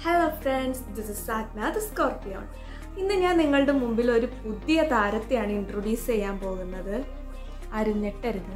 hello friends this is Sagnath scorpion ഇന്ന് ഞാൻ നിങ്ങളുടെ മുമ്പിൽ ഒരു പുതിയ താരത്തെയാണ് ഇൻട്രൊഡ്യൂസ് ചെയ്യാൻ പോകുന്നത് ആരും ഞെട്ടരുത്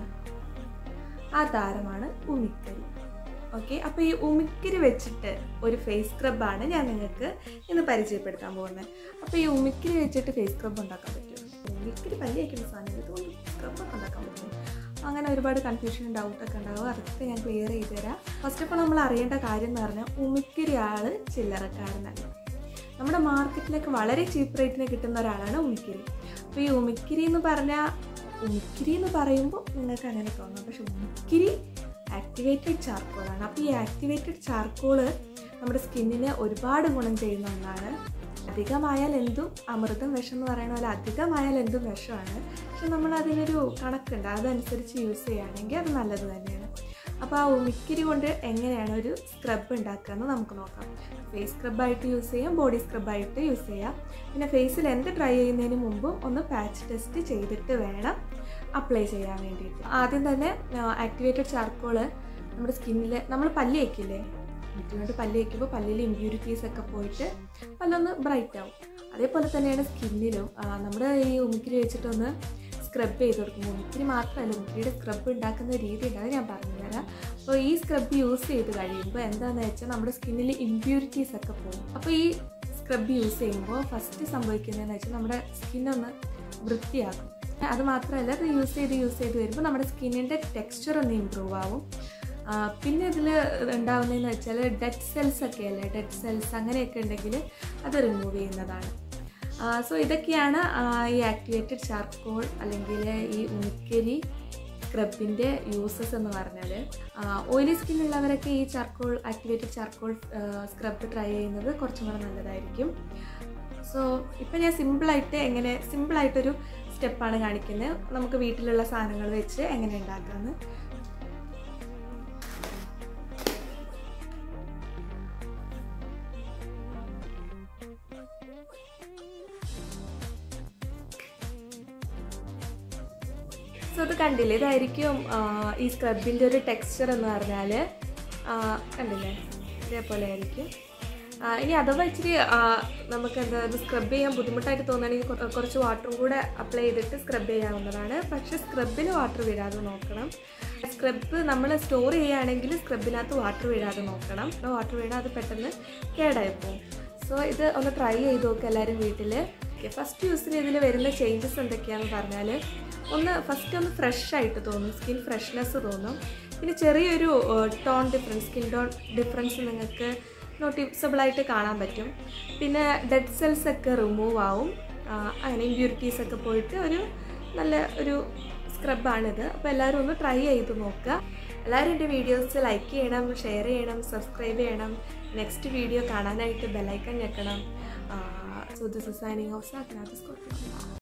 ആ താരമാണ് ഉമിക്കരി ഓക്കെ അപ്പോൾ ഈ ഉമിക്കരി വെച്ചിട്ട് ഒരു ഫേസ് സ്ക്രബാണ് ഞാൻ നിങ്ങൾക്ക് ഇന്ന് പരിചയപ്പെടുത്താൻ പോകുന്നത് അപ്പോൾ ഈ ഉമിക്കരി വെച്ചിട്ട് ഫേസ് സ്ക്രബ് ഉണ്ടാക്കാൻ പറ്റും ഉമിക്കരി പല്ലി വയ്ക്കുന്ന സാധനം ഇതുകൊണ്ട് സ്ക്രബൊക്കെ ഉണ്ടാക്കാൻ പറ്റും അങ്ങനെ ഒരുപാട് കൺഫ്യൂഷൻ ഡൗട്ടൊക്കെ ഉണ്ടാവും അതൊക്കെ ഞാൻ ക്ലിയർ ചെയ്ത് തരാം ഫസ്റ്റ് ഓഫ് ഓൾ നമ്മൾ അറിയേണ്ട കാര്യം എന്ന് പറഞ്ഞാൽ ഉമിക്കരി ആൾ ചില്ലറക്കാരനല്ല നമ്മുടെ മാർക്കറ്റിലൊക്കെ വളരെ ചീപ്പ് റേറ്റിന് കിട്ടുന്ന ഒരാളാണ് ഉമിക്കിരി അപ്പോൾ ഈ ഉമിക്കിരി എന്ന് പറഞ്ഞാൽ ഉമിക്കിരി എന്ന് പറയുമ്പോൾ നിങ്ങൾക്ക് അങ്ങനെ തോന്നാം പക്ഷെ ഉമിക്കിരി ആക്ടിവേറ്റഡ് ചാർക്കോളാണ് അപ്പോൾ ഈ ആക്ടിവേറ്റഡ് ചാർക്കോള് നമ്മുടെ സ്കിന്നിന് ഒരുപാട് ഗുണം ചെയ്യുന്ന ഒന്നാണ് അധികമായാൽ എന്തും അമൃതം വിഷം എന്ന് പറയുന്ന പോലെ അധികമായാൽ എന്തും വിഷമാണ് പക്ഷെ നമ്മൾ അതിനൊരു കണക്കുണ്ട് അതനുസരിച്ച് യൂസ് ചെയ്യുകയാണെങ്കിൽ അത് നല്ലത് തന്നെയാണ് അപ്പോൾ ആ ഉമിക്കിരി കൊണ്ട് എങ്ങനെയാണ് ഒരു സ്ക്രബ് ഉണ്ടാക്കുക എന്ന് നമുക്ക് നോക്കാം ഫേസ് സ്ക്രബായിട്ട് യൂസ് ചെയ്യാം ബോഡി സ്ക്രബായിട്ട് യൂസ് ചെയ്യാം പിന്നെ ഫേസിൽ എന്ത് ട്രൈ ചെയ്യുന്നതിന് മുമ്പും ഒന്ന് പാച്ച് ടെസ്റ്റ് ചെയ്തിട്ട് വേണം അപ്ലൈ ചെയ്യാൻ വേണ്ടിയിട്ട് ആദ്യം തന്നെ ആക്ടിവേറ്റഡ് ചാർക്കോള് നമ്മുടെ സ്കിന്നിൽ നമ്മൾ പല്ല് വയ്ക്കില്ലേ കൊണ്ട് പല്ല് വയ്ക്കുമ്പോൾ പല്ലിൽ ഇമ്പ്യൂരിറ്റീസ് ഒക്കെ പോയിട്ട് പല്ലൊന്ന് ബ്രൈറ്റ് ആവും അതേപോലെ തന്നെയാണ് സ്കിന്നിലും നമ്മുടെ ഈ ഉമിക്കിരി വെച്ചിട്ടൊന്ന് സ്ക്രബ് ചെയ്ത് കൊടുക്കും ഉമിക്കിരി മാത്രമല്ല ഉമിക്കിരിയുടെ സ്ക്രബ് ഉണ്ടാക്കുന്ന രീതി ഉണ്ടാകും ഞാൻ പറഞ്ഞുതരാം അപ്പോൾ ഈ സ്ക്രബ് യൂസ് ചെയ്ത് കഴിയുമ്പോൾ എന്താണെന്ന് വെച്ചാൽ നമ്മുടെ സ്കിന്നിൽ ഇമ്പ്യൂരിറ്റീസ് ഒക്കെ പോകും അപ്പോൾ ഈ സ്ക്രബ് യൂസ് ചെയ്യുമ്പോൾ ഫസ്റ്റ് സംഭവിക്കുന്നതെന്ന് വെച്ചാൽ നമ്മുടെ സ്കിന്നൊന്ന് വൃത്തിയാകും അത് മാത്രമല്ല അത് യൂസ് ചെയ്ത് യൂസ് ചെയ്ത് വരുമ്പോൾ നമ്മുടെ സ്കിന്നിൻ്റെ ടെക്സ്ചർ ഒന്ന് ഇമ്പ്രൂവ് ആവും പിന്നെ ഇതിൽ ഉണ്ടാവുന്നതെന്ന് വെച്ചാൽ ഡെഡ് സെൽസ് ഒക്കെ അല്ലേ ഡെഡ് സെൽസ് അങ്ങനെയൊക്കെ ഉണ്ടെങ്കിൽ അത് റിമൂവ് ചെയ്യുന്നതാണ് സോ ഇതൊക്കെയാണ് ഈ ആക്ടിവേറ്റഡ് ചാർക്കോൾ അല്ലെങ്കിൽ ഈ ഉമിക്കരി സ്ക്രബിൻ്റെ യൂസസ് എന്ന് പറഞ്ഞാൽ ഓയിലി സ്കിൻ ഉള്ളവരൊക്കെ ഈ charcoal activated charcoal scrub try ചെയ്യുന്നത് കുറച്ചും കൂടെ നല്ലതായിരിക്കും സോ ഇപ്പം ഞാൻ സിമ്പിളായിട്ട് എങ്ങനെ സിമ്പിളായിട്ടൊരു സ്റ്റെപ്പാണ് കാണിക്കുന്നത് നമുക്ക് വീട്ടിലുള്ള സാധനങ്ങൾ വെച്ച് എങ്ങനെ ഉണ്ടാക്കാമെന്ന് സോ അത് കണ്ടില്ലേ ഇതായിരിക്കും ഈ സ്ക്രബിൻ്റെ ഒരു ടെക്സ്ചർ എന്ന് പറഞ്ഞാൽ കണ്ടില്ലേ ഇതേപോലെ ആയിരിക്കും ഇനി അഥവാ ഇച്ചിരി നമുക്ക് എന്താ ഇത് സ്ക്രബ് ചെയ്യാൻ ബുദ്ധിമുട്ടായിട്ട് തോന്നുകയാണെങ്കിൽ കുറച്ച് വാട്ടറും കൂടെ അപ്ലൈ ചെയ്തിട്ട് സ്ക്രബ് ചെയ്യാവുന്നതാണ് പക്ഷേ സ്ക്രബിന് വാട്ടർ വീഴാതെ നോക്കണം സ്ക്രബ് നമ്മൾ സ്റ്റോർ ചെയ്യുകയാണെങ്കിൽ സ്ക്രബിനകത്ത് വാട്ടർ വീഴാതെ നോക്കണം വാട്ടർ വീണാൽ അത് പെട്ടെന്ന് കേടായി പോകും സോ ഇത് ഒന്ന് ട്രൈ ചെയ്ത് നോക്കുക എല്ലാവരും വീട്ടിൽ ഫസ്റ്റ് യൂസിന് ഇതിൽ വരുന്ന ചേഞ്ചസ് എന്തൊക്കെയാണെന്ന് പറഞ്ഞാൽ ഒന്ന് ഫസ്റ്റ് ഒന്ന് ഫ്രഷ് ആയിട്ട് തോന്നും സ്കിൻ ഫ്രഷ്നെസ് തോന്നും പിന്നെ ചെറിയൊരു tone difference skin tone difference നിങ്ങൾക്ക് നോട്ടീസബിളായിട്ട് കാണാൻ പറ്റും പിന്നെ ഡെഡ് സെൽസ് ഒക്കെ റിമൂവ് ആവും അങ്ങനെ ഇമ്പ്യൂരിറ്റീസ് ഒക്കെ പോയിട്ട് ഒരു നല്ല ഒരു സ്ക്രബാണിത് അപ്പോൾ എല്ലാവരും ഒന്ന് ട്രൈ ചെയ്ത് നോക്കുക എല്ലാവരും എൻ്റെ വീഡിയോസ് ലൈക്ക് ചെയ്യണം ഷെയർ ചെയ്യണം സബ്സ്ക്രൈബ് ചെയ്യണം നെക്സ്റ്റ് വീഡിയോ കാണാനായിട്ട് ബെലൈക്കൺ ഞെക്കണം so this is signing off Sagnath Scorpio